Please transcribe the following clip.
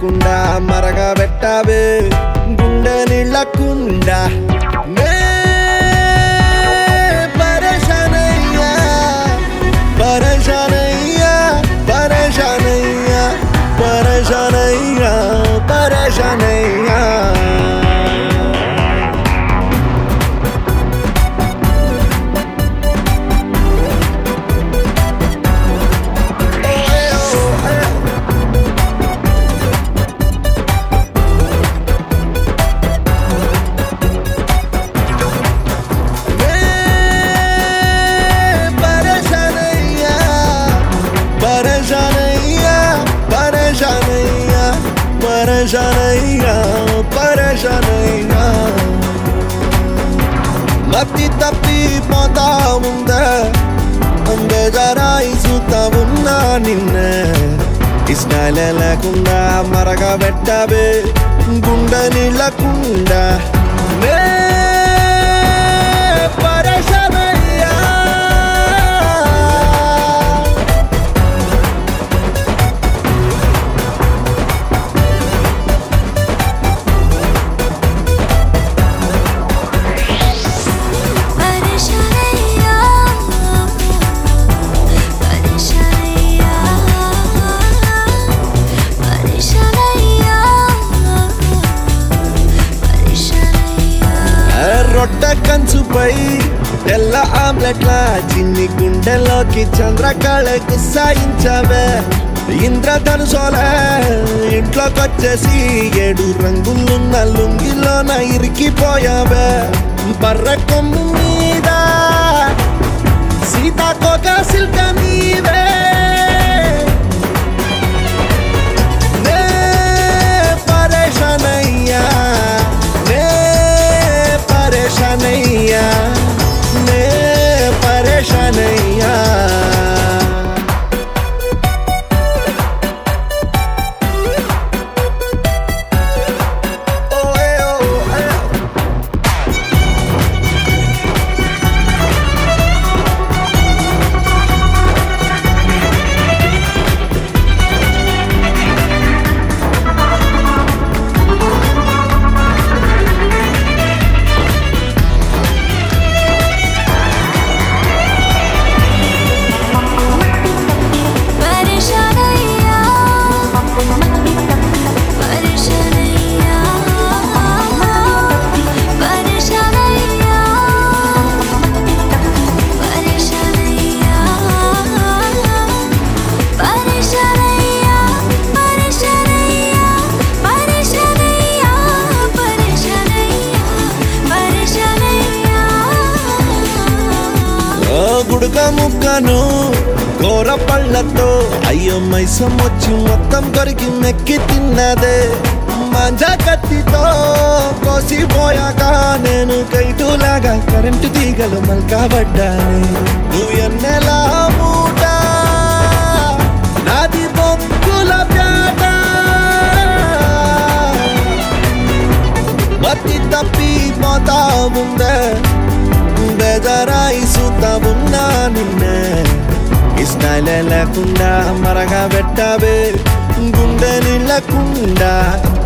లేకుండా మరగబెట్టావే గుండె నీళ్ళకుండా నే పరేషానయ్యా పరేషానయ్యా పరేషానయ్యా పరేషానయ్యా పరేషానయ్యా పరేషానయ్యా పరేషానయ్యా పరేషానయ్యా పరేషానయ్యా పరేషానయ్యా మత్తి తప్పి పోతా ఉందా బేజారాయి చూతా ఉన్నా నిన్న ఇష్టాలే లేకుండా మరగబెట్టావే గుండె నీళ్ళకుండా నే పరేషానయ్యా పరేషానయ్యా పరేషానయ్యా పరేషానయ్యా పరేషానయ్యా రొట్టె కంచుపై తెల్ల ఆమ్లెట్ల చిన్ని గుండెలోకి చంద్రకళ గుస్సాయించవే ఇంద్రధనుసోలే ఇంట్లోకొచ్చేసి ఏడు రంగులున్న లుంగిలోన ఇరికిపోయావే బర్ర కొమ్ము మీద సీతాకోక సిల్క నీవే నే పరేషానయ్యా నే పరేషానయ్యా నే పరేషానయ్యా ఓ ఏ ఓ ఏ పరేషానయ్యా పరేషానయ్యా పరేషానయ్యా పరేషానయ్యా పరేషానయ్యా పరేషానయ్యా పరేషానయ్యా పరేషానయ్యా పరేషానయ్యా ఓ గుడుక ముక్కను కూర పళ్ళతో అయ్యో మైసం వచ్చి మొత్తం కొరికి మెక్కి తిన్నదే మంజ కత్తితో కోసిపోయాక నేను కైటులాగా కరెంటు తీగలు మల్కబడ్డానే నువ్వు ఎన్నెలా మూట నాది బొక్కుల ప్యాట మత్తి తప్పి పోతా ఉందే బెదరాయి చూతా ఉన్నా నిన్నే ఇష్టాలే లేకుండా మరగా పెట్టావే గుండె నీళ్ళకుండా